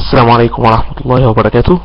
السلام عليكم ورحمة الله وبركاته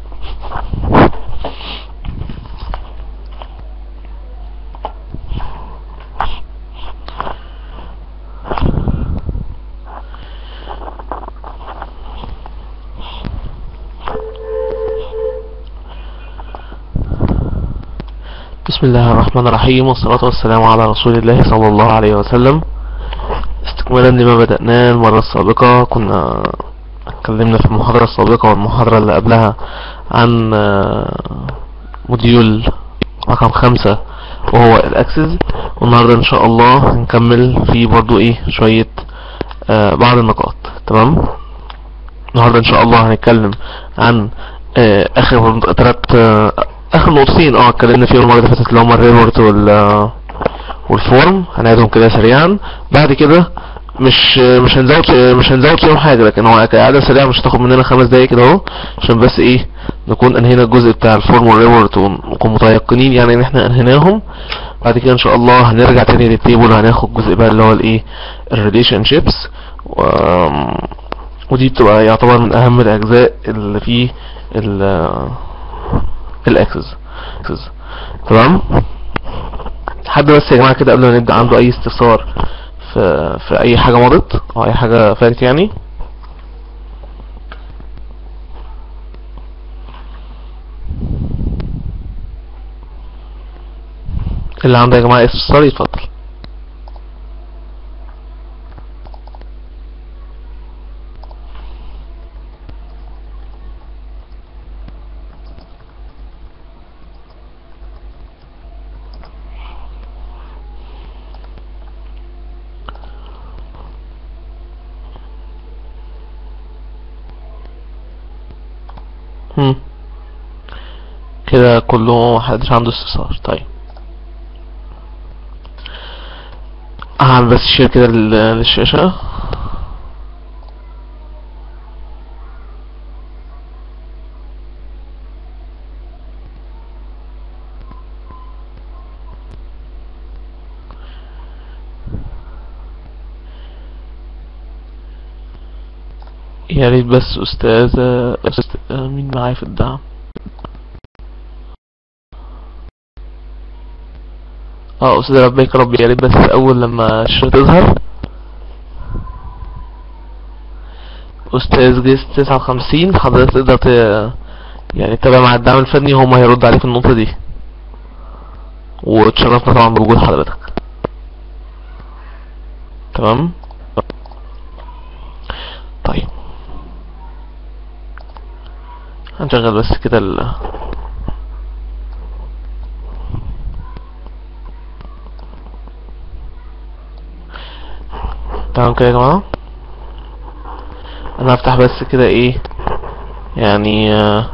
بسم الله الرحمن الرحيم والصلاة والسلام على رسول الله صلى الله عليه وسلم استكمالا لما بدأناه المرة السابقة كنا اتكلمنا في المحاضرة السابقة والمحاضرة اللي قبلها عن موديول رقم خمسة وهو الاكسس والنهاردة ان شاء الله هنكمل فيه برضو ايه شوية آه بعض النقاط تمام النهاردة ان شاء الله هنتكلم عن آه اخر تلات آه اخر نقطتين اه اتكلمنا فيهم المرة اللي فاتت اللي هما الريبورت وال والفورم هنعيدهم كده سريعا بعد كده مش مش هنزود مش هنزود فيهم حاجة لكن هو كإعادة سريعة مش هتاخد مننا خمس دقايق كده اهو عشان بس ايه نكون انهينا الجزء بتاع الفورم والريبورت ونكون متيقنين يعني ان احنا انهيناهم بعد كده ان شاء الله هنرجع تاني للتيبل وهناخد جزء بقى اللي هو الايه الريليشن شيبس و... ودي بتبقى يعتبر من اهم الاجزاء اللي فيه ال الاكسس تمام حد بس يا جماعه كده قبل ما نبدا عنده اي استفسار في في اي حاجه مضت او اي حاجه فاتت يعني اللي عنده يا جماعه استفسار يتفضل هم. كده كله محدش عنده استفسار طيب هعمل بس شير كده للشاشة يا ريت بس استاذة أستاذ مين معايا في الدعم اه استاذ ربك ربي يا ريت بس اول لما الشاشة تظهر استاذ جيس تسعة وخمسين حضرتك تقدر ت... يعني تتابع مع الدعم الفني هما هيرد عليك في النقطة دي وتشرفنا طبعا بوجود حضرتك تمام طيب هنشغل بس كده ال تمام كده يا جماعة انا هفتح بس كده ايه يعني آه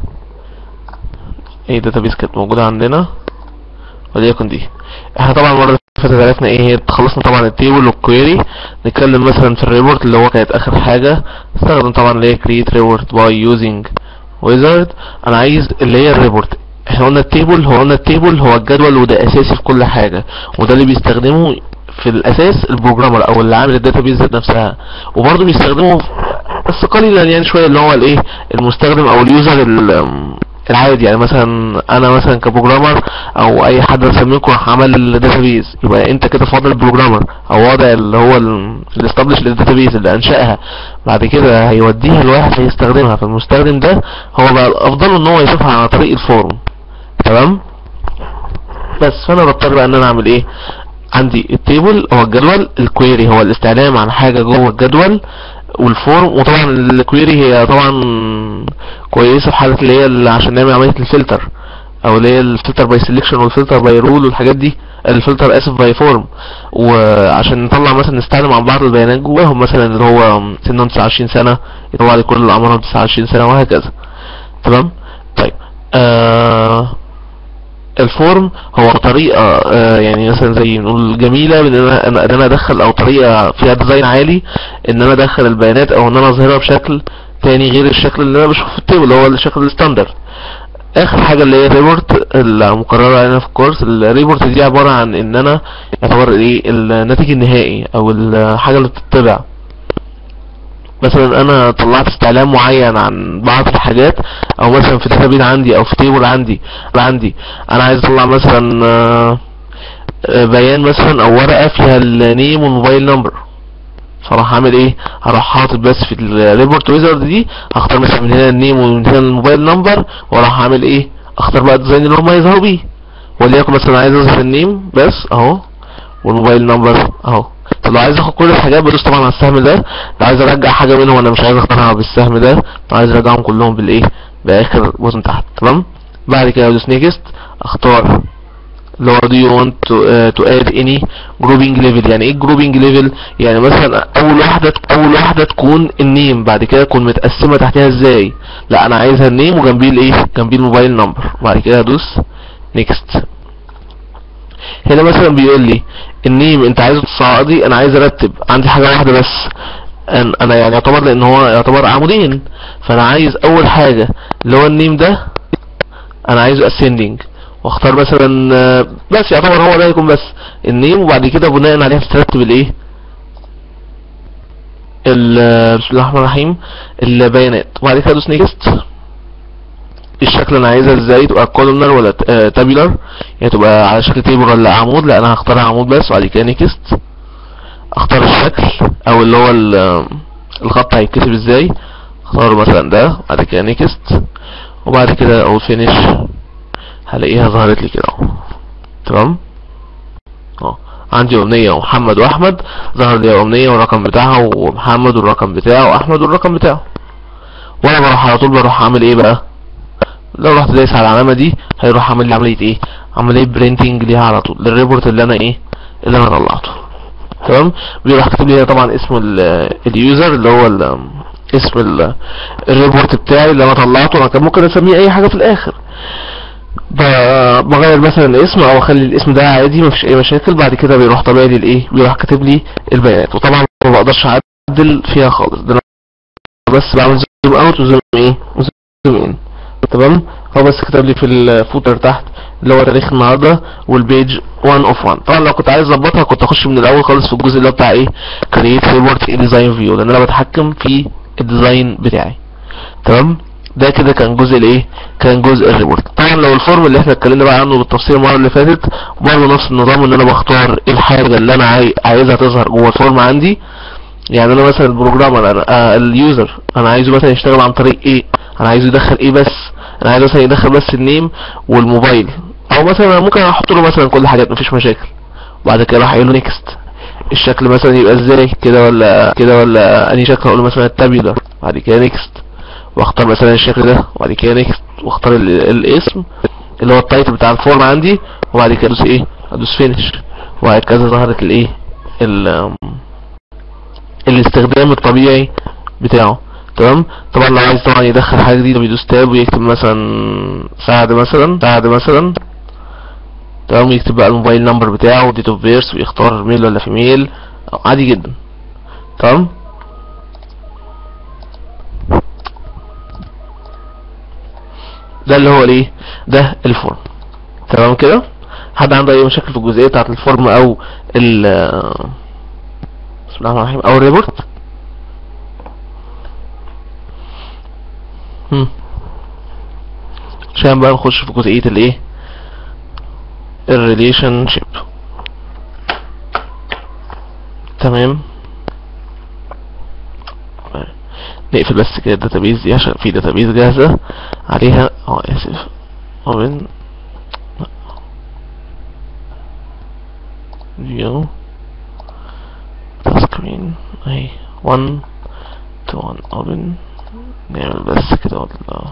ايه داتابيس كانت موجودة عندنا وليكن دي احنا طبعا المرة اللي فاتت عرفنا ايه هي خلصنا طبعا التيبل والكويري نتكلم مثلا في الريبورت اللي هو كانت اخر حاجة استخدم طبعا اللي هي create report by using wizard انا عايز اللي هي الريبورت احنا قلنا التيبل هو قلنا التيبل هو الجدول وده اساسي في كل حاجة وده اللي بيستخدمه في الاساس البروجرامر او اللي عامل الداتابيز ذات نفسها وبرضه بيستخدمه بس قليلا يعني شويه اللي هو الايه المستخدم او اليوزر العادي يعني مثلا انا مثلا كبروجرامر او اي حد مثلا منكم عمل الداتابيز يبقى انت كده فاضل البروجرامر او وضع اللي هو الاستابلش للداتابيز اللي انشأها بعد كده هيوديها لواحد هيستخدمها فالمستخدم ده هو بقى الافضل ان هو يشوفها عن طريق الفورم تمام بس فانا بضطر بقى ان انا اعمل ايه عندي التيبل هو الجدول الكويري هو الاستعلام عن حاجة جوه الجدول والفورم وطبعا الكويري هي طبعا كويسة في حالة اللي هي اللي عشان نعمل عملية الفلتر او اللي هي الفلتر باي سيلكشن والفلتر باي رول والحاجات دي الفلتر اسف باي فورم وعشان نطلع مثلا نستعلم عن بعض البيانات جواهم مثلا اللي هو سنهم 29 سنة يطلع لي كل اللي عمرهم 29 سنة وهكذا تمام طيب آه الفورم هو طريقة آه يعني مثلا زي نقول جميلة ان انا ان انا ادخل او طريقة فيها ديزاين عالي ان انا ادخل البيانات او ان انا اظهرها بشكل تاني غير الشكل اللي انا بشوفه في التيبل اللي هو الشكل الستاندرد اخر حاجة اللي هي الريبورت المقررة علينا في الكورس الريبورت دي عبارة عن ان انا يعتبر ايه الناتج النهائي او الحاجة اللي بتطبع مثلا انا طلعت استعلام معين عن بعض الحاجات او مثلا في داتابيز عندي او في تيبل عندي عندي انا عايز اطلع مثلا آه، آه، بيان مثلا او ورقة فيها النيم والموبايل نمبر فراح اعمل ايه هروح حاطط بس في الريبورت ويزرد دي هختار مثلا من هنا النيم ومن هنا الموبايل نمبر واروح اعمل ايه اختار بقى الديزاين اللي هم يظهروا بيه وليكن مثلا عايز اظهر النيم بس اهو والموبايل نمبر اهو طب لو عايز اخد كل الحاجات بدوس طبعا على السهم ده لو عايز ارجع حاجه منهم انا مش عايز اختارها بالسهم ده لو عايز ارجعهم كلهم بالايه باخر بوزن تحت تمام بعد كده ادوس نيكست اختار اللي هو do you want to, uh, to add any grouping level يعني ايه grouping level يعني مثلا اول واحدة اول واحدة تكون النيم بعد كده تكون متقسمة تحتها ازاي لا انا عايزها النيم وجنبيه الايه جنبيه الموبايل نمبر وبعد كده ادوس next هنا مثلا بيقول لي النيم انت عايزه تصعدي انا عايز ارتب عندي حاجة واحدة بس أن- انا يعني يعتبر لان هو يعتبر عمودين فانا عايز اول حاجة اللي هو النيم ده انا عايزه ascending واختار مثلا آه، بس يعتبر هو ده يكون بس النيم وبعد كده بناء عليها ترتب الايه ال- بسم الله الرحمن الرحيم البيانات وبعد كده ادوس نيكست الشكل انا عايزها ازاي تبقى كولومنر ولا تابيلر يعني تبقى على شكل تيبل ولا عمود لا انا هختار عمود بس وبعد كده نيكست اختار الشكل او اللي هو ال- الخط هيتكتب ازاي اختار مثلا ده بعد كده نيكست وبعد كده اقول فينيش هلاقيها ظهرت لي كده اهو تمام اه عندي امنية ومحمد واحمد ظهر لي امنية والرقم بتاعها ومحمد والرقم بتاعه واحمد والرقم بتاعه وانا بروح على طول بروح اعمل ايه بقى لو رحت دايس على العلامة دي هيروح عامل لي عملية ايه عملية برينتنج ليها على طول للريبورت اللي انا ايه اللي انا طلعته تمام بيروح كاتب لي هنا طبعا اسم ال- اليوزر اللي هو ال- اسم ال- الريبورت بتاعي اللي انا طلعته انا كان ممكن اسميه اي حاجة في الاخر ب- بغير مثلا الاسم او اخلي الاسم ده عادي مفيش اي مشاكل بعد كده بيروح طبيعي لي الايه بيروح كاتب لي البيانات وطبعا ما بقدرش اعدل فيها خالص ده انا بس بعمل زوم اوت وزوم ايه وزوم ان تمام هو بس كتب لي في الفوتر تحت اللي هو تاريخ النهارده والبيج 1 اوف 1 طبعا لو كنت عايز اظبطها كنت اخش من الاول خالص في الجزء اللي هو بتاع ايه كرييت ريبورت ديزاين فيو لان انا بتحكم في الديزاين بتاعي تمام ده كده كان جزء الايه كان جزء الريبورت طبعا لو الفورم اللي احنا اتكلمنا بقى عنه بالتفصيل المره اللي فاتت برضه نفس النظام ان انا بختار ايه الحاجه اللي انا عاي... عايزها تظهر جوه الفورم عندي يعني انا مثلا البروجرامر انا آه اليوزر انا عايزه مثلا يشتغل عن طريق ايه انا عايزه يدخل ايه بس انا عايز مثلا يدخل بس النيم والموبايل او مثلا أنا ممكن احط له مثلا كل حاجات مفيش مشاكل وبعد كده راح اقول له نيكست الشكل مثلا يبقى ازاي كده ولا كده ولا انهي شكل اقول له مثلا التابيولار بعد كده نيكست واختار مثلا الشكل ده وبعد كده نيكست واختار ال- الاسم اللي هو التايتل بتاع الفورم عندي وبعد كده ادوس ايه ادوس فينش وهكذا ظهرت الايه ال- الاستخدام الطبيعي بتاعه تمام طبعا لو عايز طبعا يدخل حاجه جديده بيدوس تاب ويكتب مثلا سعد مثلا سعد مثلا تمام يكتب بقى الموبايل نمبر بتاعه وديت اوف بيرث ويختار ميل ولا فيميل عادي جدا تمام ده اللي هو الايه ده الفورم تمام كده حد عنده اي مشاكل في الجزئيه بتاعه الفورم او ال بسم الله الرحمن الرحيم او الريبورت هم. عشان بقى نخش في جزئيه الايه الريليشن شيب تمام نقفل بس كده الداتابيز دي عشان في داتابيز جاهزة عليها اه اسف open view screen اهي 1 to 1 open نعمل بس كده ولا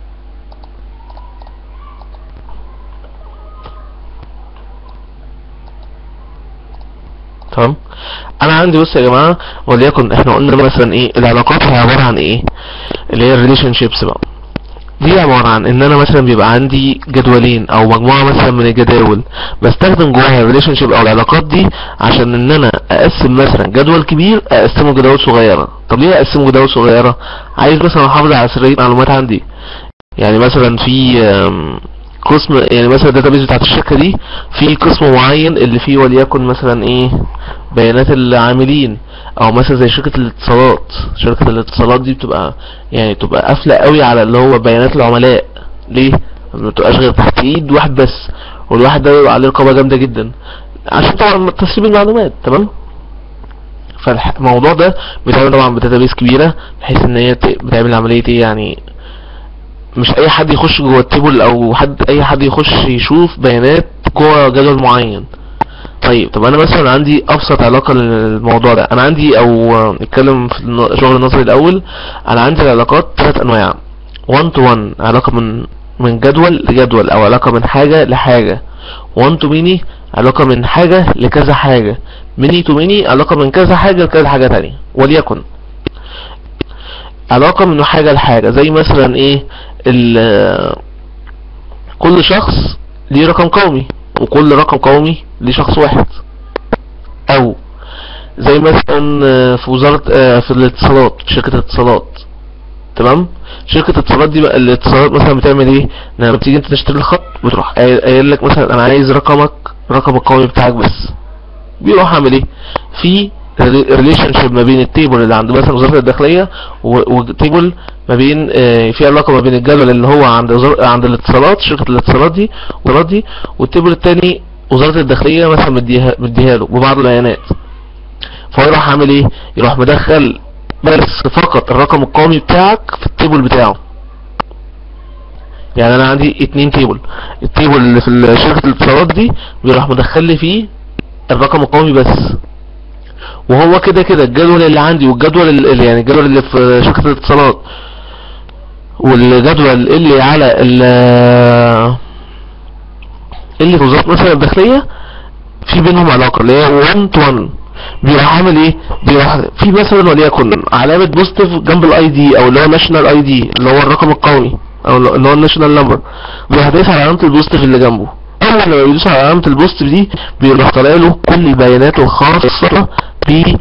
تمام انا عندي بص يا جماعه وليكن احنا قلنا مثلا ايه العلاقات هي عباره عن ايه اللي هي الريليشن شيبس بقى دي عبارة عن ان انا مثلا بيبقى عندي جدولين او مجموعة مثلا من الجداول بستخدم جواها الريليشن شيب او العلاقات دي عشان ان انا اقسم مثلا جدول كبير اقسمه جداول صغيرة طب ليه اقسمه جداول صغيرة عايز مثلا احافظ على سرية معلومات عندي يعني مثلا في قسم يعني مثلا الداتابيز بتاعت الشركة دي في قسم معين اللي فيه وليكن مثلا ايه بيانات العاملين او مثلا زي شركة الاتصالات شركة الاتصالات دي بتبقى يعني بتبقى قافلة قوي على اللي هو بيانات العملاء ليه ما بتبقاش غير تحت ايد واحد بس والواحد ده بيبقى عليه رقابة جامدة جدا عشان طبعا تسريب المعلومات تمام فالموضوع ده بيتعمل طبعا بداتابيس كبيرة بحيث ان هي ت- بتعمل عملية ايه يعني مش اي حد يخش جوه التيبل او حد اي حد يخش يشوف بيانات جوه جدول معين طيب طب انا مثلا عندي ابسط علاقة للموضوع ده انا عندي او آه، نتكلم في الن- الشغل النظري الاول انا عندي العلاقات ثلاث انواع 1 to 1 علاقة من من جدول لجدول او علاقة من حاجة لحاجة 1 to many علاقة من حاجة لكذا حاجة many to many علاقة من كذا حاجة لكذا حاجة تانية وليكن علاقة من حاجة لحاجة زي مثلا ايه ال- كل شخص ليه رقم قومي وكل رقم قومي ليه شخص واحد او زي مثلا آه، في وزارة آه، في الاتصالات شركة الاتصالات تمام شركة الاتصالات دي بقى الاتصالات مثلا بتعمل ايه لما بتيجي انت تشتري الخط بتروح قايل قايل لك مثلا انا عايز رقمك رقم القومي بتاعك بس بيروح عامل ايه في ريليشن شيب ما بين التيبل اللي عند مثلا وزارة الداخلية و- والتيبل ما بين آه، في علاقة ما بين الجدول اللي هو عند وزارة عند الاتصالات شركة الاتصالات دي والوزارات دي والتيبل التاني وزارة الداخلية مثلا مديها مديها له ببعض البيانات فهو يروح عامل ايه يروح مدخل بس فقط الرقم القومي بتاعك في التيبل بتاعه يعني انا عندي اتنين تيبل التيبل اللي في شركة الاتصالات دي بيروح مدخل لي فيه الرقم القومي بس وهو كده كده الجدول اللي عندي والجدول اللي يعني الجدول اللي في شركة الاتصالات والجدول اللي على ال اللي في وزارة مثلا الداخلية في بينهم علاقة اللي هي 1 to 1 بيروح عامل ايه بيروح في مثلا وليكن علامة بوزيتيف جنب الاي دي او اللي هو ناشونال اي دي اللي هو الرقم القومي او اللي هو الناشونال نمبر بيروح دايس على علامة البوزيتيف اللي جنبه اول لما بيدوس على علامة البوزيتيف دي بيروح طالع له كل البيانات الخاصة بال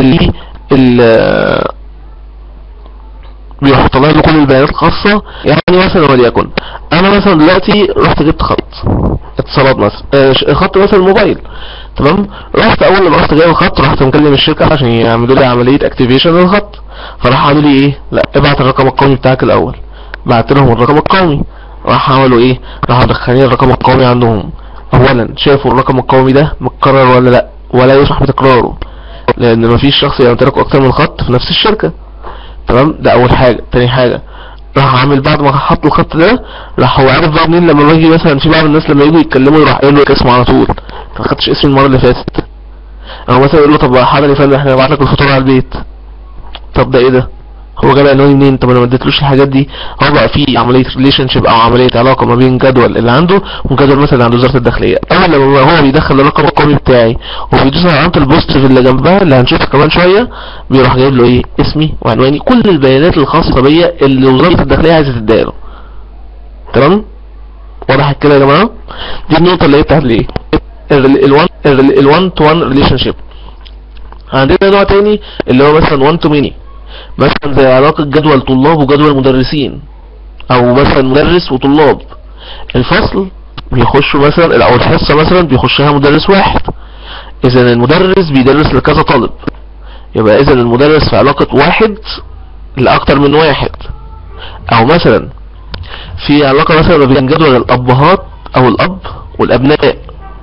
ال بيروح طالع له كل البيانات الخاصة يعني مثلا وليكن انا مثلا دلوقتي رحت جبت خط اتصالات مثلا آه، ش- خط مثلا موبايل تمام رحت اول لما رحت جايب الخط رحت مكلم الشركة عشان يعملوا لي عملية اكتيفيشن للخط فراح عملوا لي ايه لا ابعت الرقم القومي بتاعك الاول بعت لهم الرقم القومي راح عملوا ايه راحوا مدخلين الرقم القومي عندهم اولا شافوا الرقم القومي ده متكرر ولا لا ولا يسمح بتكراره لان مفيش شخص يمتلك اكتر من خط في نفس الشركة تمام ده اول حاجة تاني حاجة راح عامل بعد ما حط الخط ده راح هو عارف بقى منين لما باجي مثلا في بعض الناس لما يجوا يتكلموا يروح قايل له اسمه على طول انت ما خدتش اسمي المره اللي فاتت او مثلا يقول له طب حاضر يا فندم احنا هنبعت لك الفاتوره على البيت طب ده ايه ده هو جاب عنواني منين طب انا ما اديتلوش الحاجات دي هو بقى في عمليه ريليشن شيب او عمليه علاقه ما بين جدول اللي عنده وجدول مثلا اللي عند وزاره الداخليه اول لما هو بيدخل الرقم القومي بتاعي وبيدوس على علامه البوزيتيف اللي جنبها اللي هنشوفها كمان شويه بيروح جايب له ايه اسمي وعنواني كل البيانات الخاصه بيا اللي وزاره الداخليه عايزه تديها له تمام واضح كده يا جماعه دي النقطه اللي هي بتاعت الايه ال1 ال1 تو 1 ريليشن شيب عندنا نوع تاني اللي هو مثلا 1 تو ميني مثلا زي علاقة جدول طلاب وجدول مدرسين او مثلا مدرس وطلاب الفصل بيخشوا مثلا او الحصة مثلا بيخشها مدرس واحد اذا المدرس بيدرس لكذا طالب يبقى اذا المدرس في علاقة واحد لاكتر من واحد او مثلا في علاقة مثلا ما بين جدول الابهات او الاب والابناء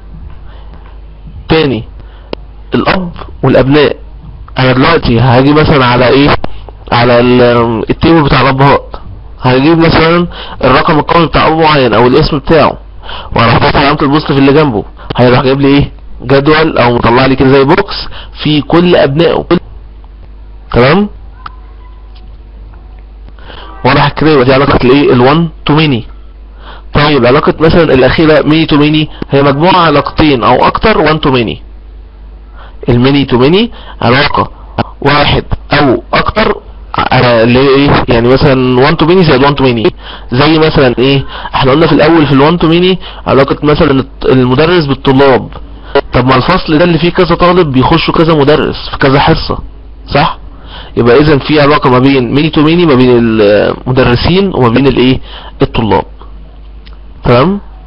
تاني الاب والابناء انا دلوقتي هاجي مثلا على ايه على ال- التيبل بتاع الابهات هجيب مثلا الرقم القومي بتاع اب معين او الاسم بتاعه واروح حاطط علامه البوزيتيف اللي جنبه هيروح جايب لي ايه جدول او مطلع لي كده زي بوكس في كل ابنائه تمام واضح كده يبقى دي علاقه الايه ال1 تو ميني طيب علاقه مثلا الاخيره ميني تو ميني هي مجموعه علاقتين او اكتر 1 تو ميني الميني تو ميني علاقة واحد او اكتر على اللي هي ايه يعني مثلا 1 تو ميني زائد 1 تو ميني زي مثلا ايه احنا قلنا في الاول في ال1 تو ميني علاقة مثلا الط- المدرس بالطلاب طب ما الفصل ده اللي فيه كذا طالب بيخشوا كذا مدرس في كذا حصة صح يبقى اذا في علاقة ما بين ميني تو ميني ما بين المدرسين وما بين الايه الطلاب تمام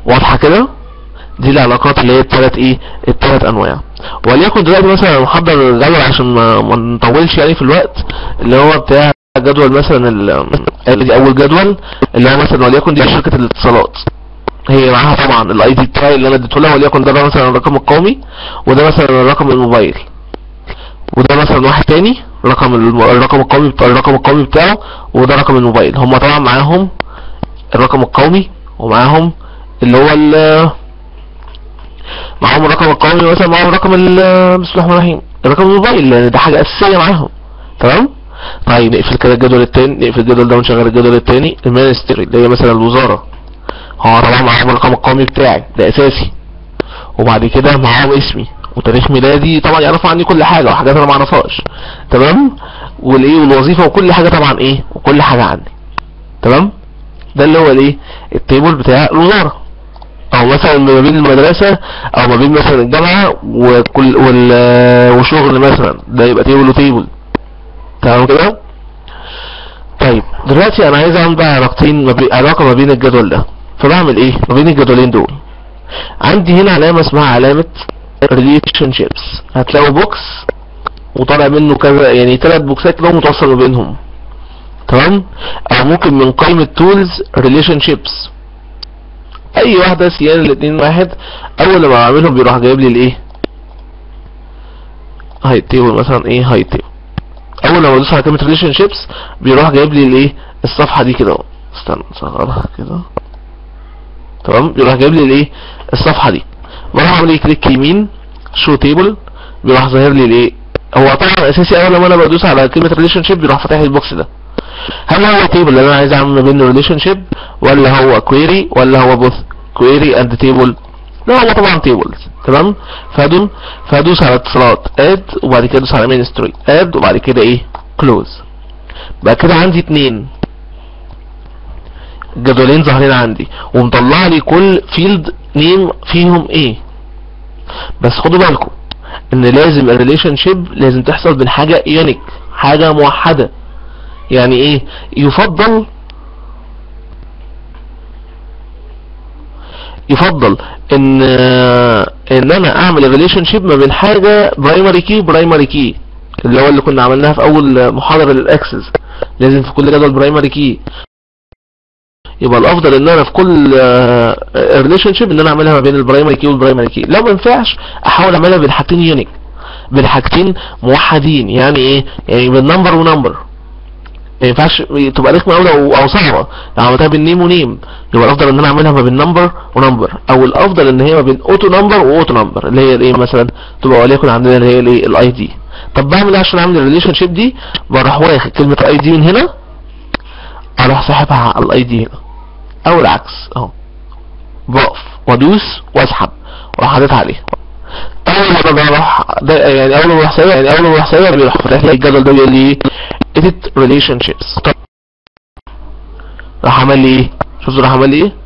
واضحه كده دي العلاقات اللي هي الثلاث ايه الثلاث انواع وليكن دلوقتي مثلا أنا محضر جدول عشان ما, ما نطولش يعني في الوقت اللي هو بتاع جدول مثلا ال- دي اول جدول اللي هو مثلا وليكن دي شركه الاتصالات هي معاها طبعا الاي دي بتاعي اللي انا اديته لها وليكن ده مثلا الرقم القومي وده مثلا الرقم الموبايل وده مثلا واحد تاني رقم الم- الرقم القومي بتاع الرقم القومي بتاعه وده رقم الموبايل هم طبعا معاهم الرقم القومي ومعاهم اللي هو ال معاهم الرقم القومي مثلا معاهم رقم ال بسم الله الرحمن الرحيم الرقم الموبايل لان ده حاجه اساسيه معاهم تمام طيب نقفل كده الجدول التاني نقفل الجدول ده ونشغل الجدول التاني المينستري اللي هي مثلا الوزاره هو طبعا معاهم الرقم القومي بتاعي ده اساسي وبعد كده معاهم اسمي وتاريخ ميلادي طبعا يعرفوا عني كل حاجه وحاجات انا ما اعرفهاش تمام والايه والوظيفه وكل حاجه طبعا ايه وكل حاجه عني تمام ده اللي هو الايه التيبل بتاع الوزاره او مثلا ما بين المدرسه او ما بين مثلا الجامعه وكل وال وشغل مثلا ده يبقى تيبل وتيبل تمام كده طيب دلوقتي انا عايز اعمل بقى علاقتين ما بين علاقه ما بين الجدول ده فبعمل ايه ما بين الجدولين دول عندي هنا علامه اسمها علامه relationships هتلاقوا بوكس وطالع منه كذا يعني ثلاث بوكسات كده متوصل ما بينهم تمام او ممكن من قائمه تولز relationships اي واحده سيان الاثنين واحد اول لما بعملهم بيروح جايب لي الايه هاي تيبل مثلا ايه هاي تيبل اول لما بدوس على كلمه ريليشن شيبس بيروح جايب لي الايه الصفحه دي كده اهو استنى نصغرها كده تمام بيروح جايب لي الايه الصفحه دي بروح اعمل ايه كليك يمين شو تيبل بيروح ظاهر لي الايه هو طبعا اساسي اول لما انا بدوس على كلمه ريليشن شيب بيروح فاتح لي البوكس ده هل هو تيبل اللي انا عايز اعمل ما بينه ريليشن شيب ولا هو كويري ولا هو بوث كويري اند تيبل لا هو طبعا تيبلز تمام فهدوم فهدوس على اتصالات اد وبعد كده ادوس على مين ستوري اد وبعد كده ايه كلوز بقى كده عندي اتنين جدولين ظاهرين عندي ومطلع لي كل فيلد نيم فيهم ايه بس خدوا بالكم ان لازم الريليشن شيب لازم تحصل بين حاجه يونيك حاجه موحده يعني ايه يفضل يفضل ان ان انا اعمل ريليشن شيب ما بين حاجه برايمري كي وبرايمري كي اللي هو اللي كنا عملناها في اول محاضره للاكسس لازم في كل جدول برايمري كي يبقى الافضل ان انا في كل ريليشن شيب ان انا اعملها ما بين البرايمري كي والبرايمري كي لو ما ينفعش احاول اعملها بين حاجتين يونيك بين حاجتين موحدين يعني ايه يعني بين نمبر ونمبر ما ينفعش تبقى رخمه قوي او او صعبه لو عملتها بين نيم ونيم يبقى الافضل ان انا اعملها ما بين نمبر ونمبر او الافضل ان هي ما بين اوتو نمبر واوتو نمبر اللي هي الايه مثلا تبقى وليكن عندنا اللي هي الايه الاي دي طب بعمل ايه عشان اعمل الريليشن شيب دي بروح واخد كلمه اي دي من هنا اروح ساحبها على الاي دي هنا او العكس اهو بقف وادوس واسحب واروح حاططها عليه اول ما بروح ده يعني اول ما بروح سايبها يعني اول ما بروح سايبها بيروح فاتح لي الجدول ده بيقول لي edit relationships طب راح عمل لي ايه شوف راح عمل لي ايه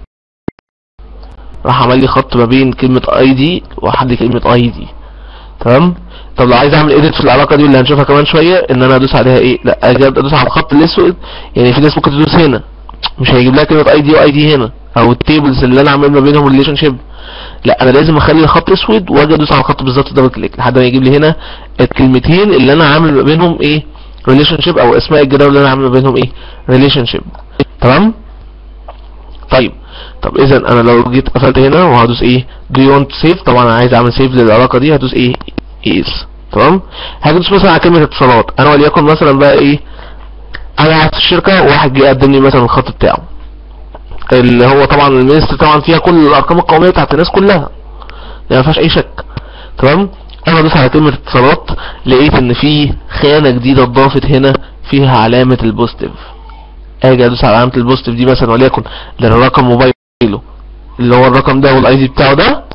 راح عمل لي خط ما بين كلمة اي دي وحد كلمة اي دي تمام طب لو عايز اعمل edit في العلاقة دي اللي هنشوفها كمان شوية ان انا ادوس عليها ايه لا اجي ادوس على الخط الاسود يعني في ناس ممكن تدوس هنا مش هيجيب لها كلمة اي دي واي دي هنا او التيبلز اللي انا عامل ما بينهم ريليشن شيب لا انا لازم اخلي الخط اسود واجي ادوس على الخط بالظبط دبل كليك لحد ما يجيب لي هنا الكلمتين اللي انا عامل ما بينهم ايه ريليشن شيب او اسماء الجداول اللي انا عامل ما بينهم ايه ريليشن شيب تمام طيب طب اذا انا لو جيت قفلت هنا وهدوس ايه do you want to save طبعا انا عايز اعمل سيف للعلاقه دي هدوس ايه is تمام هدوس مثلا على كلمه اتصالات انا وليكن مثلا بقى ايه انا قاعد في الشركه وواحد جه قدم لي مثلا الخط بتاعه اللي هو طبعا المينستر طبعا فيها كل الارقام القوميه بتاعت الناس كلها يعني ما فيهاش اي شك تمام انا بدوس على كلمه اتصالات لقيت ان في خانه جديده اتضافت هنا فيها علامه البوزيتيف اجي ادوس على علامه البوزيتيف دي مثلا وليكن للرقم موبايله اللي هو الرقم ده والاي دي بتاعه ده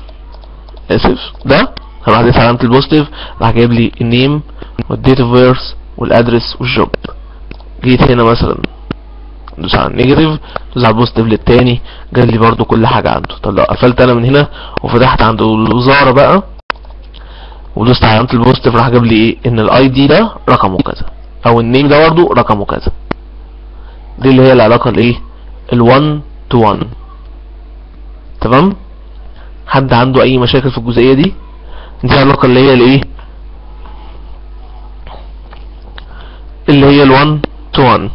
اسف ده هروح ادوس على علامه البوزيتيف راح جايب لي النيم والديت اوف بيرث والادرس والجوب جيت هنا مثلا دوس على النيجاتيف دوس على البوزيتيف للتاني جاب لي برضو كل حاجه عنده طب لو قفلت انا من هنا وفتحت عند الوزاره بقى ودوست على علامه البوزيتيف راح جاب لي ايه ان الاي دي ده رقمه كذا او النيم ده برضه رقمه كذا دي اللي هي العلاقه الايه ال1 تو 1 تمام حد عنده اي مشاكل في الجزئيه دي دي علاقه اللي هي الايه اللي هي ال1 to 1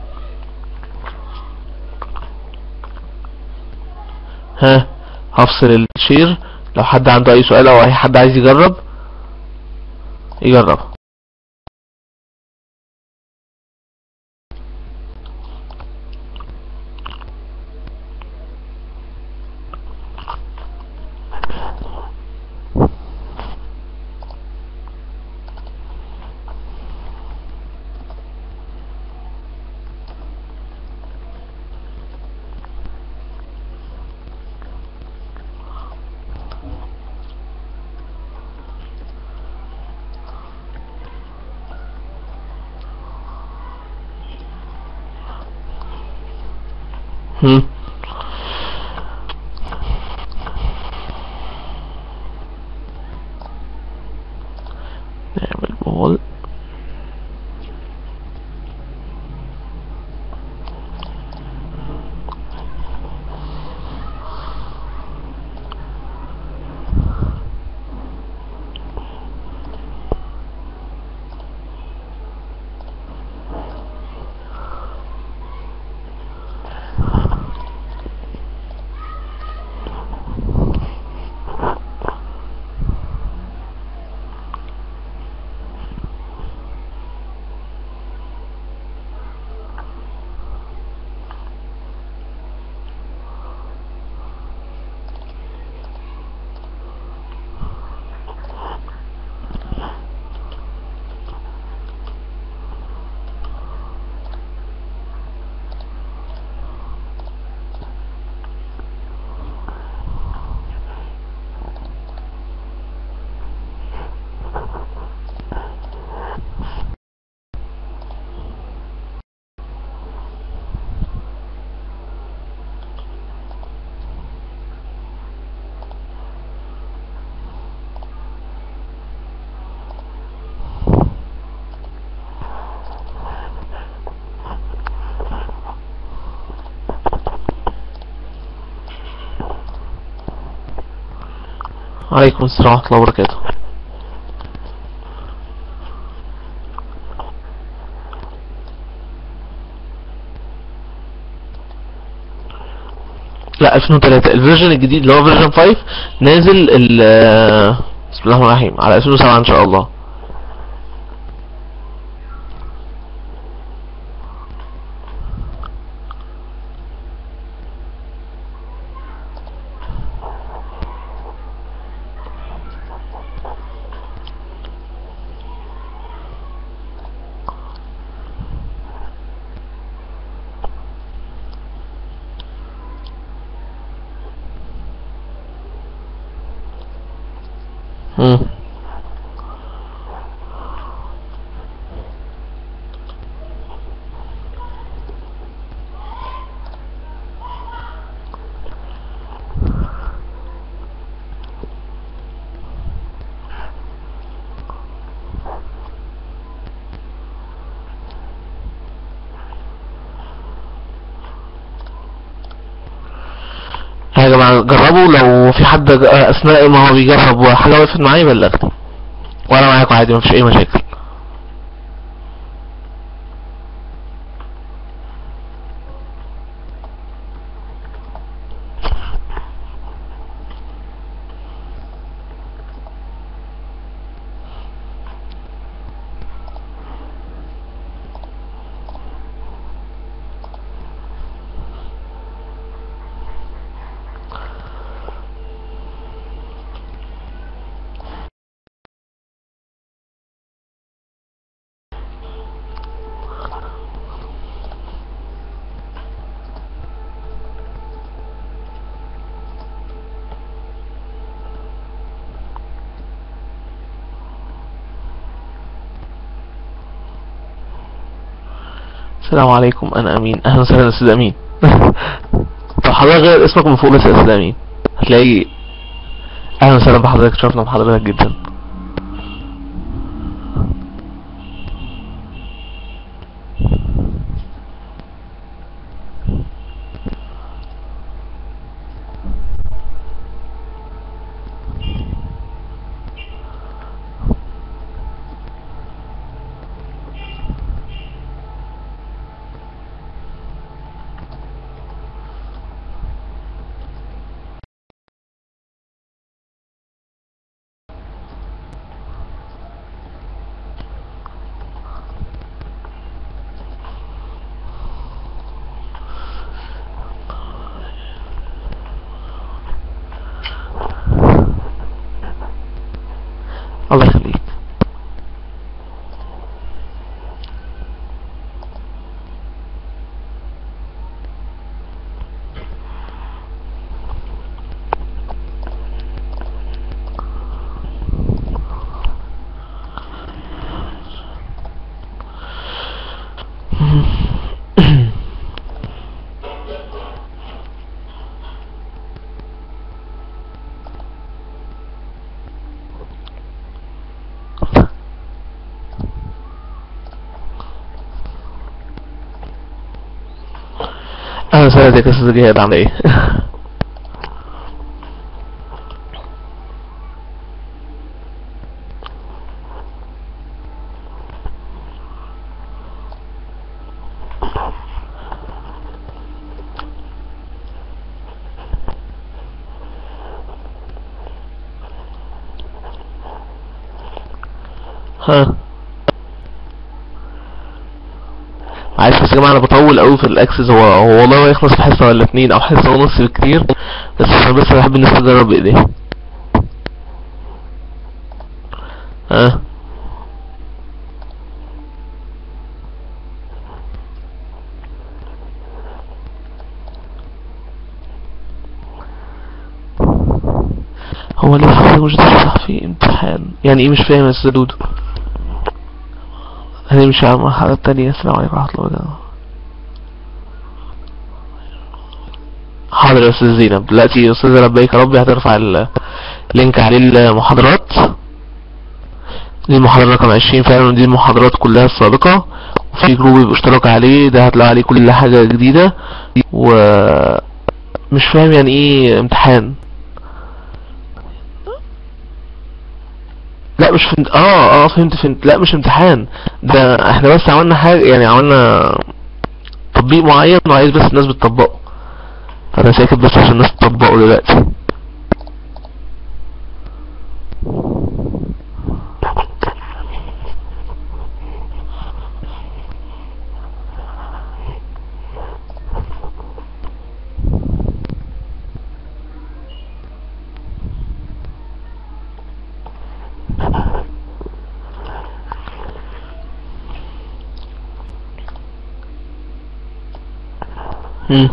ها هفصل الشير لو حد عنده اي سؤال او اي حد عايز يجرب يجرب هم نعمل بول عليكم السلام ورحمة الله وبركاته لا 2003 الفيرجن الجديد اللي هو فيرجن 5 نازل ال بسم الله الرحمن الرحيم على 2007 ان شاء الله مم. يا جماعة جربوا لو في حد ج- أثناء ما هو بيجرب وحاجة وقفت معاه يبلغني وأنا معاكم عادي مفيش أي مشاكل السلام عليكم أنا أمين أهلا وسهلا أستاذ أمين طب حضرتك غير اسمك من فوق بس يا أستاذ أمين هتلاقي أهلا وسهلا بحضرتك شرفنا بحضرتك جدا اهلا وسهلا يا استاذ جهاد عامل ايه ها معلش بس يا جماعه انا بطول قوي في الاكسس هو هو والله ما يخلص في حصه ولا اتنين او حصه ونص بكتير بس عشان بس بحب الناس تجرب بايديها ها هو ليه حضرتك مش هتشرح في امتحان يعني ايه مش فاهم يا استاذ دودو هنمشي على المرحلة التانية السلام عليكم ورحمة الله وبركاته حاضر يا استاذ زينب دلوقتي استاذة لبيك يا ربي هترفع اللينك عليه المحاضرات دي المحاضرة رقم عشرين فعلا ودي المحاضرات كلها السابقة وفي جروب يبقى اشتراك عليه ده هتلاقي عليه كل حاجة جديدة و مش فاهم يعني ايه امتحان لا مش فهمت اه اه فهمت فهمت لا مش امتحان ده احنا بس عملنا حاجة يعني عملنا تطبيق معين وعايز بس الناس بتطبقه فانا ساكت بس عشان الناس تطبقه دلوقتي مم.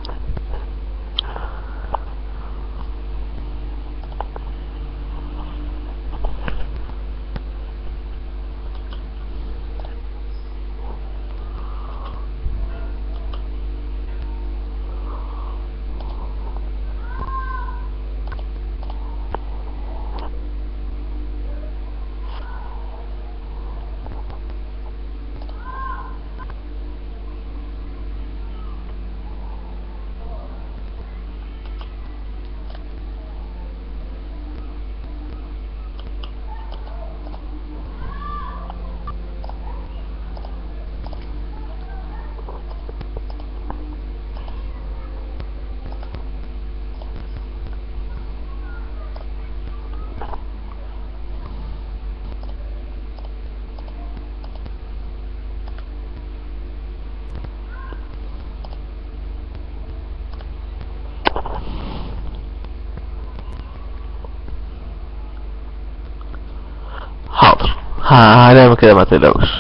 حاضر ه- هنعمل كده ما تقلقوش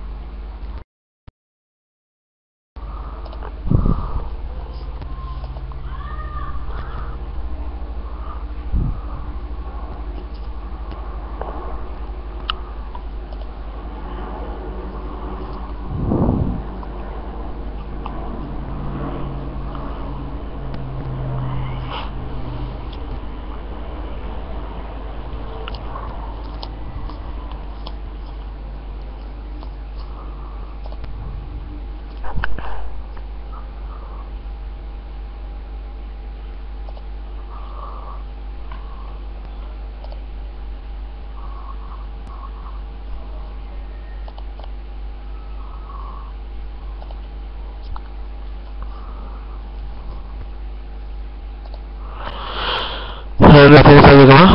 هنرجع تاني طيب يا جماعة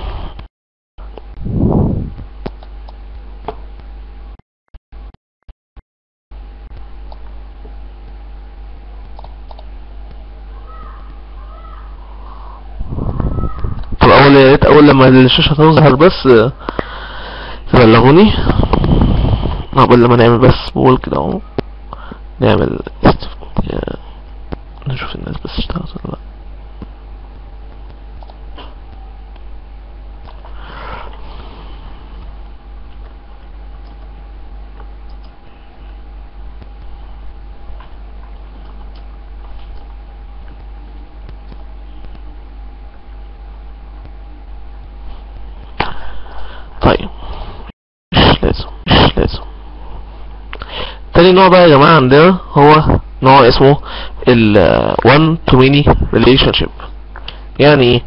طب اول يا ريت اول لما الشاشة تظهر بس آه، تبلغوني قبل لما نعمل بس بقول كده اهو نعمل استف- نشوف الناس بس اشتغلت ولا لا طيب مش لازم مش لازم تاني نوع بقى يا جماعة عندنا هو نوع اسمه ال 1 to many relationship يعني ايه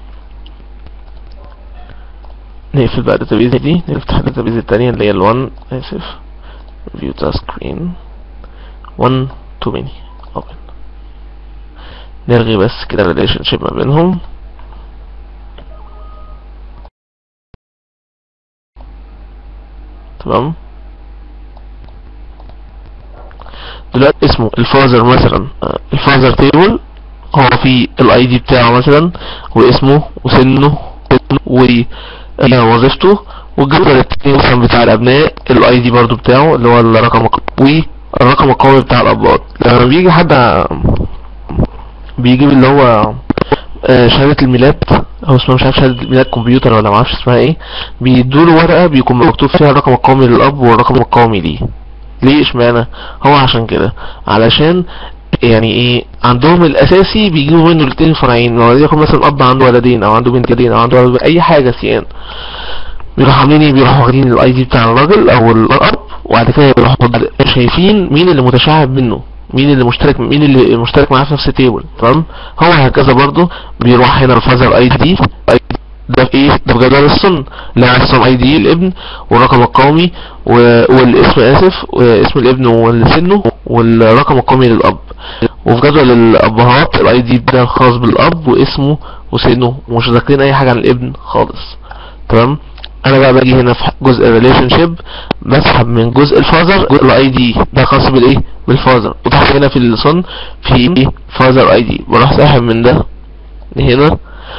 نقفل بقى الداتابيز دي نفتح الداتابيز التانية اللي هي ال 1 اسف view task screen 1 to many open نلغي بس كده relationship ما بينهم تمام دلوقتي اسمه الفازر مثلا الفازر تيبل هو فيه الاي دي بتاعه مثلا واسمه وسنه ووظيفته والجدول التاني مثلا بتاع الابناء الاي دي برضو بتاعه اللي هو الرقم والرقم القومي بتاع الاباط لما بيجي حد بيجيب اللي هو شهادة الميلاد هو اسمها مش عارف شهادة ميلاد كمبيوتر ولا معرفش اسمها ايه بيدوله ورقة بيكون مكتوب فيها الرقم القومي للاب والرقم القومي ليه ليه اشمعنى هو عشان كده علشان يعني ايه عندهم الاساسي بيجيبوا منه الاثنين الفرعين لو يكون مثلا اب عنده ولدين او عنده بنتين او عنده ولد اي حاجه سيان بيروحوا عاملين ايه بيروحوا واخدين الاي دي بتاع الراجل او الاب وبعد كده بيروحوا شايفين مين اللي متشعب منه مين اللي مشترك مين اللي مشترك معاه في نفس التيبل تمام هو هكذا برضو بيروح هنا الفازر اي دي ده في ايه ده في جدول السن لا السن اي دي الابن والرقم القومي والاسم اسف واسم الابن وسنه والرقم القومي للاب وفي جدول الابهات الاي دي ده الخاص بالاب واسمه وسنه ومش ذاكرين اي حاجه عن الابن خالص تمام انا بقى باجي هنا في جزء الريليشن شيب بسحب من جزء الفازر جزء الاي دي ده خاص بالايه بالفازر وتحت هنا في الصن في ايه فازر اي دي بروح ساحب من ده هنا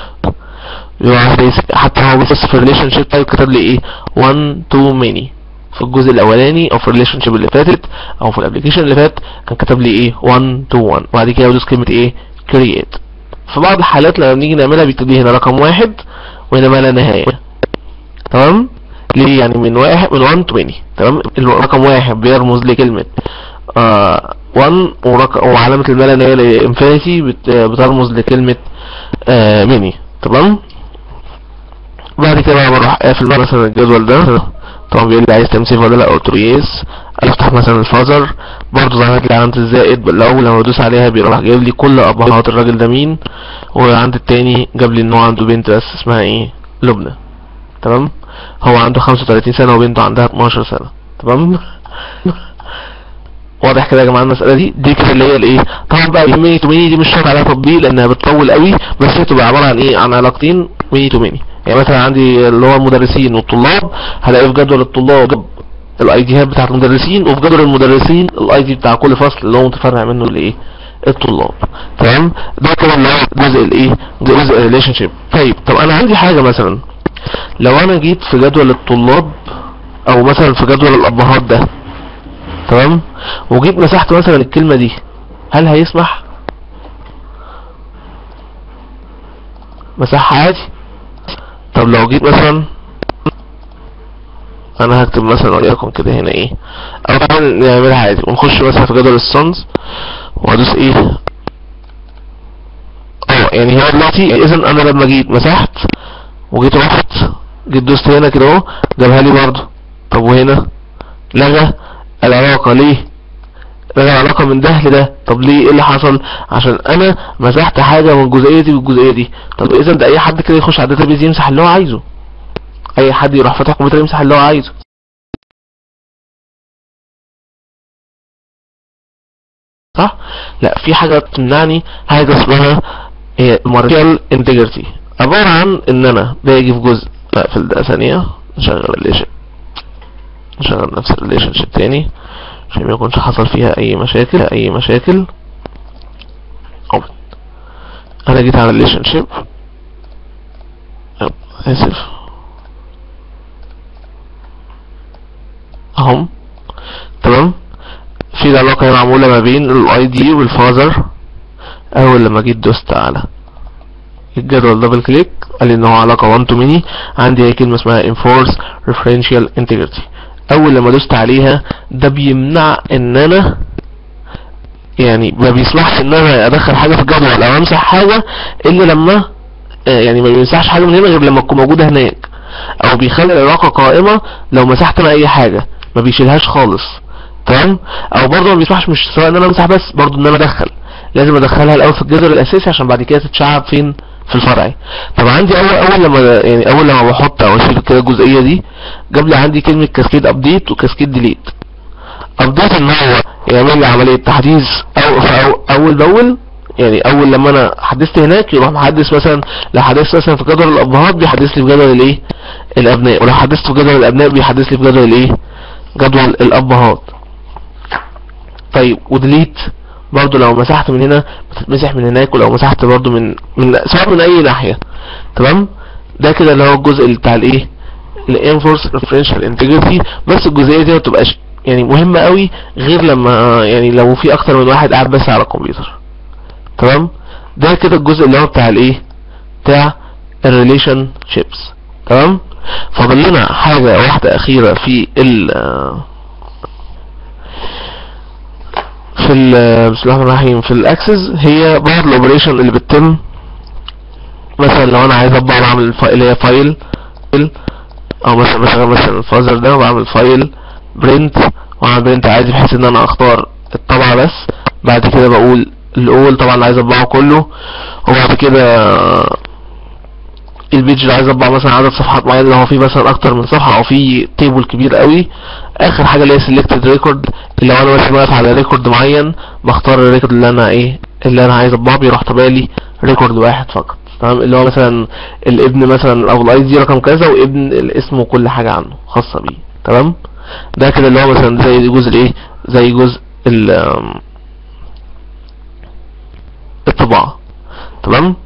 حتى هو بس في الريليشن شيب تايب كتب لي ايه 1 to many في الجزء الاولاني او في الريليشن شيب اللي فاتت او في الابلكيشن اللي فات كان كتب لي ايه 1 to 1 وبعد كده بدوس كلمه ايه create في بعض الحالات لما بنيجي نعملها بيكتب لي هنا رقم واحد وهنا ما لا نهايه تمام ليه يعني من واحد من 1 to many تمام الرقم واحد بيرمز لكلمه آه 1 ورقم وعلامه الما لا نهايه انفينيتي بترمز لكلمه آه ميني تمام بعد كده بروح قافل مثلا الجدول ده طبعا بيقول لي عايز تمسيف ولا لا قلت له يس افتح مثلا الفازر برضه ظهرت لي علامه الزائد الاول لما بدوس عليها بيروح جايب لي كل ابهات الراجل ده مين وعند التاني جاب لي ان هو عنده بنت بس اسمها ايه لبنى تمام هو عنده 35 سنه وبنته عندها 12 سنه تمام واضح كده يا جماعه المساله دي دي كده اللي هي الايه طبعا بقى ميني تو ميني دي مش شرط عليها تطبيق لانها بتطول قوي بس هي تبقى عباره عن ايه عن علاقتين ميني تو ميني يعني مثلا عندي اللي هو المدرسين والطلاب هلاقي في جدول الطلاب الاي ديات بتاعت المدرسين وفي جدول المدرسين الاي دي بتاع كل فصل اللي هو متفرع منه الايه الطلاب تمام ده كده اللي هو جزء الايه جزء الريليشن شيب طيب طب انا عندي حاجه مثلا لو انا جيت في جدول الطلاب او مثلا في جدول الابهات ده تمام وجيت مسحت مثلا الكلمه دي هل هيسمح مسحها عادي طب لو جيت مثلا انا هكتب مثلا وليكن كده هنا ايه او طبعا نعملها عادي ونخش مثلا في جدول السونز وادوس ايه اه يعني هو دلوقتي اذا انا لما جيت مسحت وجيت رحت جيت دوست هنا كده اهو جابها لي برضه طب وهنا لغى العلاقه ليه لغى العلاقه من ده لده طب ليه ايه اللي حصل عشان انا مسحت حاجه من الجزئيه دي والجزئيه دي طب اذا ده اي حد كده يخش على الداتابيز يمسح اللي هو عايزه اي حد يروح فاتح كمبيوتر يمسح اللي هو عايزه صح لا في حاجه تمنعني حاجه اسمها هي مارشال انتجرتي عباره عن ان انا باجي في جزء اقفل ده ثانيه نشغل الريليشن نشغل نفس الريليشن شيب تاني عشان ما يكونش حصل فيها اي مشاكل اي مشاكل أوبن. انا جيت على الريليشن شيب اسف اهم تمام في العلاقة هنا معمولة ما بين الاي دي والفازر اول لما جيت دوست على الجدول دبل كليك قال لي ان هو علاقة 1 تو ميني عندي هي كلمة اسمها enforce referential integrity اول لما دوست عليها ده بيمنع ان انا يعني ما بيسمحش ان انا ادخل حاجة في الجدول او امسح حاجة الا لما يعني ما بيمسحش حاجة من هنا غير لما تكون موجودة هناك او بيخلي العلاقة قائمة لو مسحت انا اي حاجة ما بيشيلهاش خالص تمام او برضه ما بيسمحش مش سواء ان انا امسح بس برضه ان انا ادخل لازم ادخلها الاول في الجذر الاساسي عشان بعد كده تتشعب فين في الفرعي طب عندي اول اول لما يعني اول لما بحط او اشيل كده الجزئيه دي جاب لي عندي كلمه كاسكيد ابديت وكاسكيد ديليت ابديت ان هو يعمل لي عمليه تحديث او أو اول باول يعني اول لما انا حدثت هناك يروح محدث مثلا لو حدثت مثلا في جدول الابهات بيحدث لي في جدول الايه الابناء ولو حدثت في جدول الابناء بيحدث لي في جدول الايه جدول الابهات طيب وديليت برضو لو مسحت من هنا بتتمسح من هناك ولو مسحت برضو من من سواء من اي ناحية تمام ده كده اللي هو الجزء بتاع الايه الانفورس ريفرنشال انتجريتي بس الجزئيه دي ما بتبقاش يعني مهمه قوي غير لما يعني لو في اكتر من واحد قاعد بس على الكمبيوتر تمام ده كده الجزء اللي هو بتاع الايه بتاع الريليشن شيبس تمام فاضل لنا حاجه واحده اخيره في ال في ال بسم الله الرحمن الرحيم في الاكسس هي بعض الاوبريشن اللي بتتم مثلا لو انا عايز اطبع بعمل فا- اللي هي فايل او مثلا مثلا مثلا الفازر ده بعمل فايل برنت واعمل برنت عادي بحيث ان انا اختار الطبعة بس بعد كده بقول الاول طبعا عايز اطبعه كله وبعد كده البيج اللي عايز اطبع مثلا عدد صفحات معين لو هو فيه مثلا اكتر من صفحة او فيه تيبل كبير قوي اخر حاجة اللي هي سيلكتد ريكورد اللي لو انا مثلا واقف على ريكورد معين بختار الريكورد اللي انا ايه اللي انا عايز اطبعه بيروح طابع لي ريكورد واحد فقط تمام اللي هو مثلا الابن مثلا او الاي دي رقم كذا وابن الاسم وكل حاجة عنه خاصة بيه تمام ده كده اللي هو مثلا زي جزء الايه زي جزء ال آم، الطباعة تمام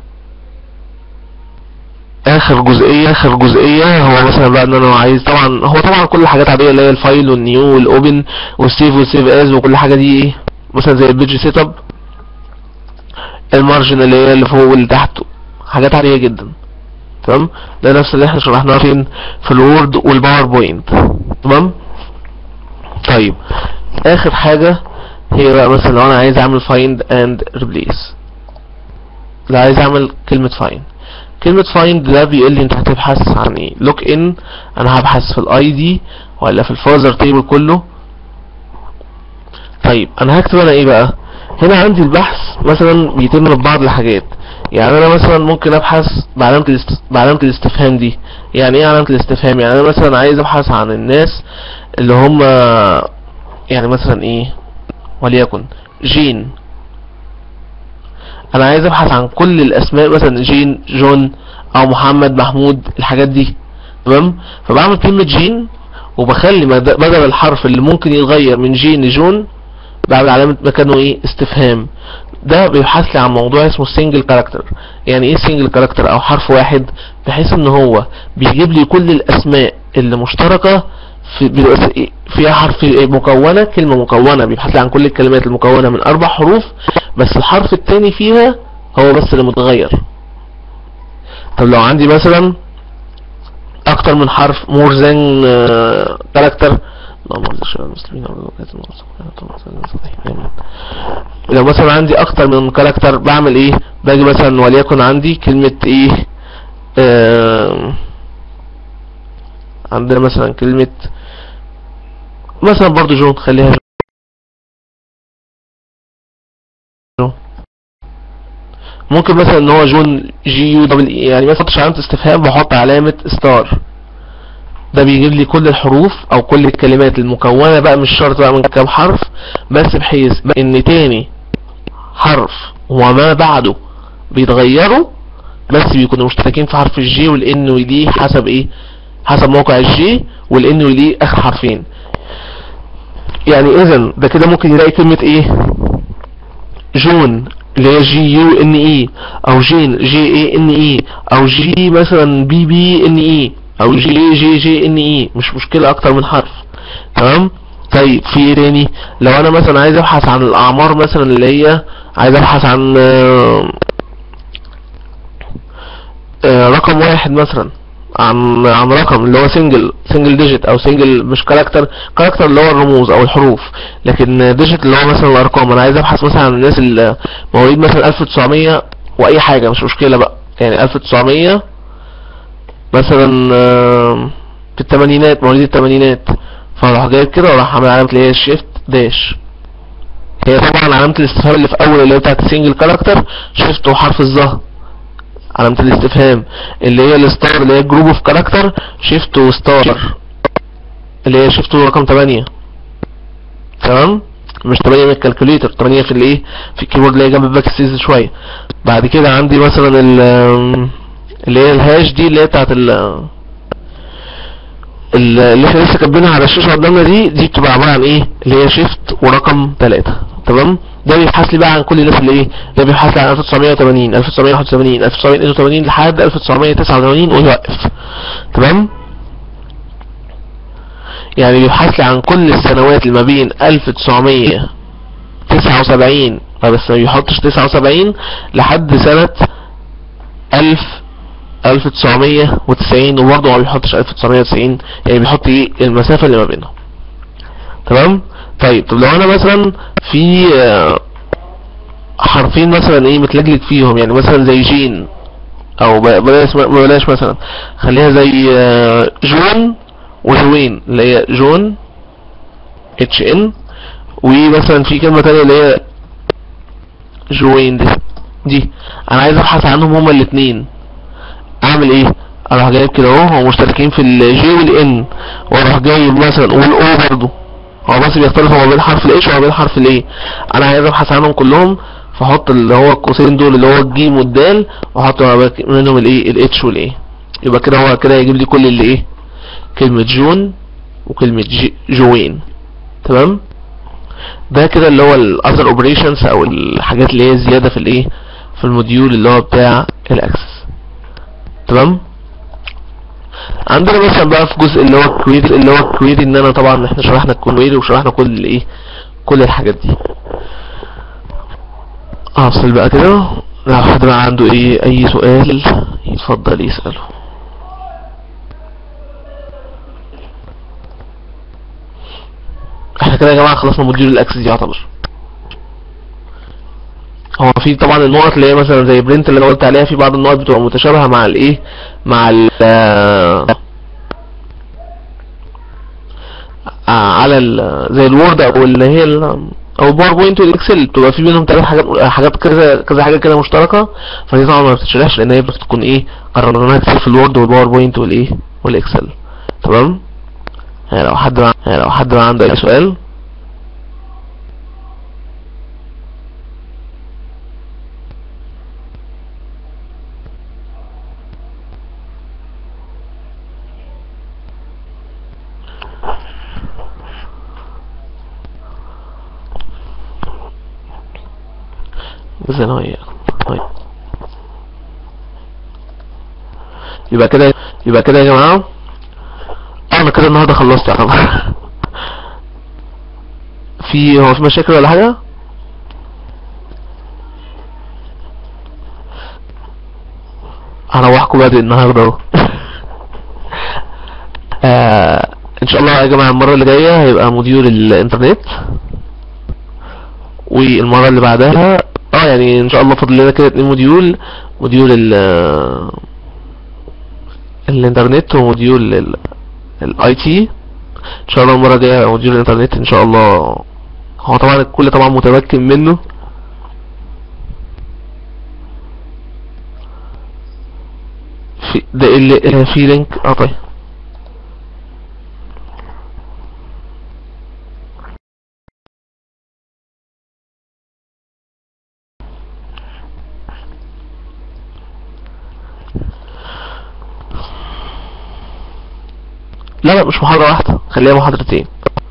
اخر جزئية اخر جزئية هو مثلا بقى ان انا عايز طبعا هو طبعا كل الحاجات عادية اللي هي الفايل والنيو والاوبن والسيف والسيف از وكل حاجة دي ايه مثلا زي البيج سيت اب المارجن اللي هي اللي فوق واللي تحت حاجات عادية جدا تمام ده نفس اللي احنا شرحناه فين في الوورد والباوربوينت تمام طيب اخر حاجة هي بقى مثلا لو انا عايز اعمل find and replace لو عايز اعمل كلمة find كلمة find ده بيقول لي انت هتبحث عن ايه لوك ان انا هبحث في الاي دي ولا في الفازر تيبل كله طيب انا هكتب انا ايه بقى هنا عندي البحث مثلا بيتم ببعض الحاجات يعني انا مثلا ممكن ابحث بعلامة الاست... بعلامة الاستفهام دي يعني ايه علامة الاستفهام يعني انا مثلا عايز ابحث عن الناس اللي هم يعني مثلا ايه وليكن جين انا عايز ابحث عن كل الاسماء مثلا جين جون او محمد محمود الحاجات دي تمام فبعمل كلمة جين وبخلي مد- بدل الحرف اللي ممكن يتغير من جين لجون بعمل علامة مكانه ايه استفهام ده بيبحث لي عن موضوع اسمه سنجل كاركتر يعني ايه سنجل كاركتر او حرف واحد بحيث ان هو بيجيب لي كل الاسماء اللي مشتركة في بيبقى في- فيها حرف مكونة كلمة مكونة بيبحث لي عن كل الكلمات المكونة من اربع حروف بس الحرف التاني فيها هو بس اللي متغير طب لو عندي مثلا اكتر من حرف more than كاركتر اللهم ارزق شباب المسلمين وبركاته آمين. لو مثلا عندي اكتر من كاركتر بعمل ايه باجي مثلا وليكن عندي كلمة ايه آم، عندنا مثلا كلمة مثلا برضو جون خليها جون ممكن مثلا ان هو جون جي يو دبل اي يعني مثلا احطش علامة استفهام بحط علامة ستار ده بيجيب لي كل الحروف او كل الكلمات المكونة بقى مش شرط بقى من كام حرف بس بحيث ان تاني حرف وما بعده بيتغيروا بس بيكونوا مشتركين في حرف الجي والان ودي حسب ايه حسب موقع الجي والان ودي اخر حرفين يعني اذا ده كده ممكن يلاقي كلمة ايه جون اللي هي جي يو ان اي او جين جي اي ان اي او جي مثلا بي بي ان اي او جي جي جي ان اي مش مشكلة اكتر من حرف تمام طيب في ايه تاني لو انا مثلا عايز ابحث عن الاعمار مثلا اللي هي عايز ابحث عن آه، آه، رقم واحد مثلا عن عن رقم اللي هو سنجل سنجل ديجيت او سنجل مش كاركتر كاركتر اللي هو الرموز او الحروف لكن ديجيت اللي هو مثلا الارقام انا عايز ابحث مثلا عن الناس اللي مواليد مثلا 1900 واي حاجه مش مشكله بقى يعني 1900 مثلا آه، في الثمانينات مواليد الثمانينات فراح جايب كده وراح عامل علامة اللي هي شيفت داش هي طبعا علامة الاستفهام اللي في اول اللي هي بتاعت السنجل كاركتر شيفت وحرف الظهر علامة الاستفهام اللي هي الستار اللي هي جروب اوف كاركتر شيفت وستار اللي هي شيفت رقم 8 تمام مش 8 من الكالكوليتر 8 في الايه في الكيبورد اللي هي جنب الباك سبيس شويه بعد كده عندي مثلا ال اللي هي الهاش دي اللي هي بتاعت ال ال- اللي احنا لسه كاتبينها على الشاشه قدامنا دي دي بتبقى عباره عن ايه اللي هي شيفت ورقم 3 تمام ده بيبحث لي بقى عن كل الناس اللي ايه ده بيبحث لي عن 1980 1981 1982 لحد 1989 ويوقف تمام يعني بيبحث لي عن كل السنوات اللي ما بين 1979 آه بس ما بيحطش 79 لحد سنة 1000 1990 وبرضه ما بيحطش 1990 يعني بيحط ايه المسافة اللي ما بينهم تمام طيب طب لو انا مثلا في آه، حرفين مثلا ايه متلجلج فيهم يعني مثلا زي جين او ب- بلاش بلاش مثلا خليها زي آه، جون وجوين اللي هي جون اتش ان ومثلا في كلمة تانية اللي هي جوين دي دي انا عايز ابحث عنهم هما الاتنين اعمل ايه اروح جايب كده اهو هم مشتركين في الجي والان واروح جايب مثلا والاو برضو هو بس بيختلفوا ما بين حرف الاتش وما بين حرف الايه انا عايز ابحث عنهم كلهم فاحط اللي هو القوسين دول اللي هو الجيم والدال واحط ما بين- منهم الايه الاتش والايه يبقى كده هو كده يجيب لي كل اللي ايه كلمة جون وكلمة جي جوين تمام ده كده اللي هو الاذر اوبريشنز او الحاجات اللي هي زيادة في الايه في الموديول اللي هو بتاع الاكسس تمام عندنا مثلا بقى في جزء اللي هو الكويري اللي هو الكويري ان انا طبعا احنا شرحنا الكويري وشرحنا كل الايه كل الحاجات دي افصل بقى كده لو حد بقى عنده ايه اي سؤال يتفضل يسأله احنا كده يا جماعة خلصنا موديول الاكسس يعتبر هو في طبعا النقط اللي هي مثلا زي برنت اللي انا قلت عليها في بعض النقط بتبقى متشابهة مع الايه مع ال آه، على ال زي الوورد او اللي هي ال او الباوربوينت والاكسل بتبقى في بينهم ثلاث حاجات حاجات كذا كذا حاجه كده مشتركه فدي طبعا ما بتتشرحش لان هي بتكون ايه قررناها كتير في الوورد والباوربوينت والايه والاكسل تمام يعني لو حد مع... يعني لو حد ما عنده اي سؤال بس انا وياك طيب يبقى كده يبقى كده يا جماعه انا كده النهارده خلصت يا طبعا في هو في مشاكل ولا حاجه هروحكم بدري النهارده اهو آه، ان شاء الله يا جماعه المره اللي جايه هيبقى موديول الانترنت والمره اللي بعدها اه يعني ان شاء الله فاضل لنا كده اتنين موديول موديول ال الانترنت وموديول الاي تي ان شاء الله المره الجايه موديول الانترنت ان شاء الله هو طبعا الكل طبعا متمكن منه في ده اللي في لينك اه طيب لا لا مش محاضرة واحدة خليها محاضرتين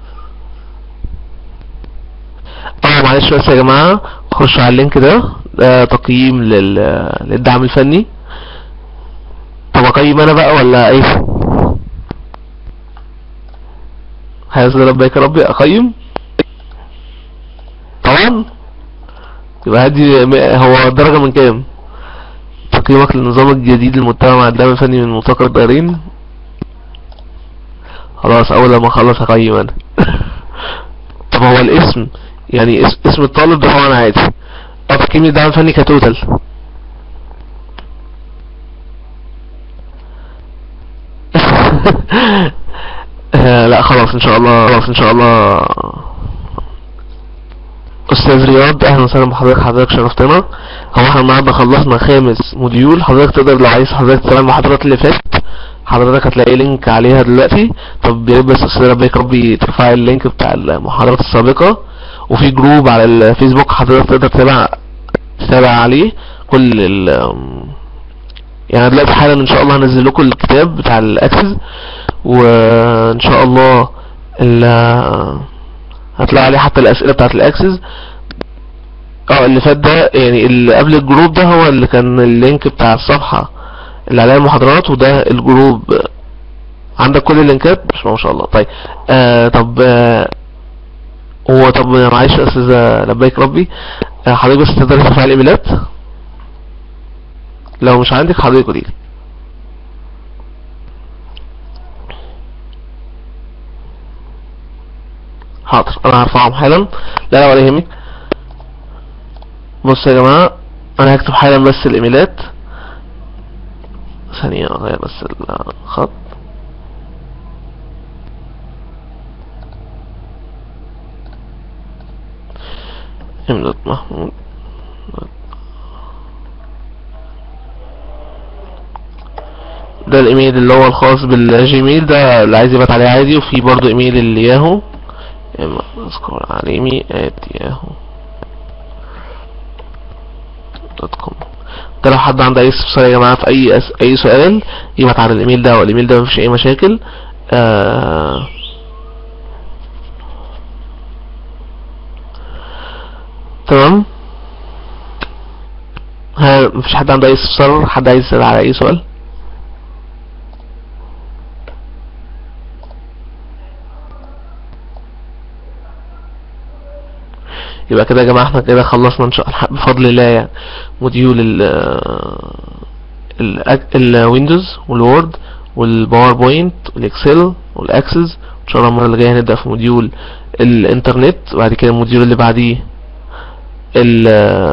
اه معلش بس يا جماعة خشوا على اللينك ده ده تقييم لل... للدعم الفني طب اقيم انا بقى ولا ايه هيصل لبيك يا ربي اقيم طبعا يبقى هدي هو الدرجة من كام تقييمك للنظام الجديد المتبع مع الدعم الفني من ملتقى الدارين خلاص اول لما اخلص هقيم انا طب هو الاسم يعني اس- اسم الطالب ده طبعا عادي اه تقييم الدعم الفني كتوتال آه لا خلاص ان شاء الله خلاص ان شاء الله استاذ رياض اهلا وسهلا بحضرتك حضرتك شرفتنا هو احنا النهارده خلصنا خامس موديول حضرتك تقدر لو عايز حضرتك تتابع المحاضرات اللي فاتت حضرتك هتلاقي لينك عليها دلوقتي طب يا ريت بس استاذ ربيك ربي ترفع اللينك بتاع المحاضرات السابقه وفي جروب على الفيسبوك حضرتك تقدر تتابع تتابع عليه كل ال يعني دلوقتي حالا ان شاء الله هنزل لكم الكتاب بتاع الاكسس وان شاء الله ال هتلاقي عليه حتى الاسئله بتاعت الاكسس اه اللي فات ده يعني اللي قبل الجروب ده هو اللي كان اللينك بتاع الصفحه اللي عليها المحاضرات وده الجروب عندك كل اللينكات مش ما شاء الله طيب آه طب آه هو طب معلش يا استاذ لبيك ربي آه حضرتك بس تقدر ترفع الايميلات لو مش عندك حضرتك قولي لي حاضر انا هرفعهم حالا لا لا ولا يهمك بصوا يا جماعه انا هكتب حالا بس الايميلات ثانيه اغير بس الخط امداد محمود ده الايميل اللي هو الخاص بالجيميل ده اللي عايز يبعت عليه عادي وفي برضو ايميل الياهو اما اذكر عليمي ات ياهو دوت كوم ده لو حد عنده اي استفسار يا جماعه في اي أس... اي سؤال يبعت على الايميل ده والايميل ده مفيش اي مشاكل آه... تمام ها مفيش حد عنده اي استفسار حد عايز يسأل على اي سؤال يبقى كده يا جماعه احنا كده خلصنا ان شاء الله بفضل الله يعني موديول ال ال الويندوز والوورد والباوربوينت والاكسل والاكسس ان شاء الله المره اللي جايه هنبدا في موديول الانترنت وبعد كده الموديول اللي بعديه ال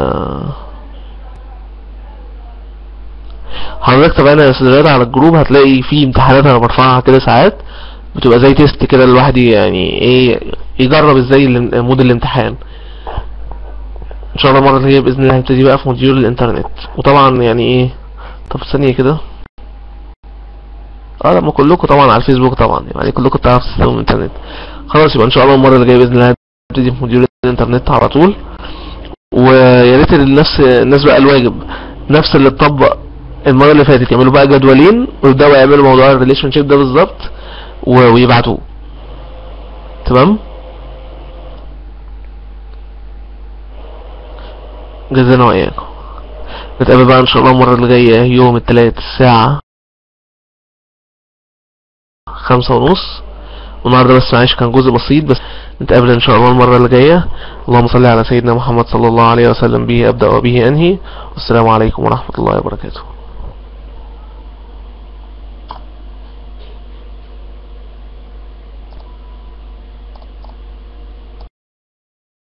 حضرتك تابعنا يا استاذ رياض على الجروب هتلاقي في امتحانات انا برفعها كده ساعات بتبقى زي تيست كده الواحد يعني ايه يجرب ازاي مود الامتحان ان شاء الله المره اللي جايه باذن الله هنبتدي بقى في موديول الانترنت وطبعا يعني ايه طب ثانيه كده اه لما كلكم طبعا على الفيسبوك طبعا يعني كلكم تعرفوا تستخدموا الانترنت خلاص يبقى ان شاء الله المره اللي جايه باذن الله هنبتدي في موديول الانترنت على طول ويا ريت الناس الناس بقى الواجب نفس اللي اتطبق المره اللي فاتت يعملوا بقى جدولين ويبداوا يعملوا موضوع الريليشن شيب ده بالظبط ويبعتوه تمام جزانا وإياكم نتقابل بقى إن شاء الله المرة اللي جاية يوم التلات الساعة خمسة ونص والنهاردة بس معلش كان جزء بسيط بس نتقابل إن شاء الله المرة اللي جاية اللهم صل على سيدنا محمد صلى الله عليه وسلم به أبدأ وبه أنهي والسلام عليكم ورحمة الله وبركاته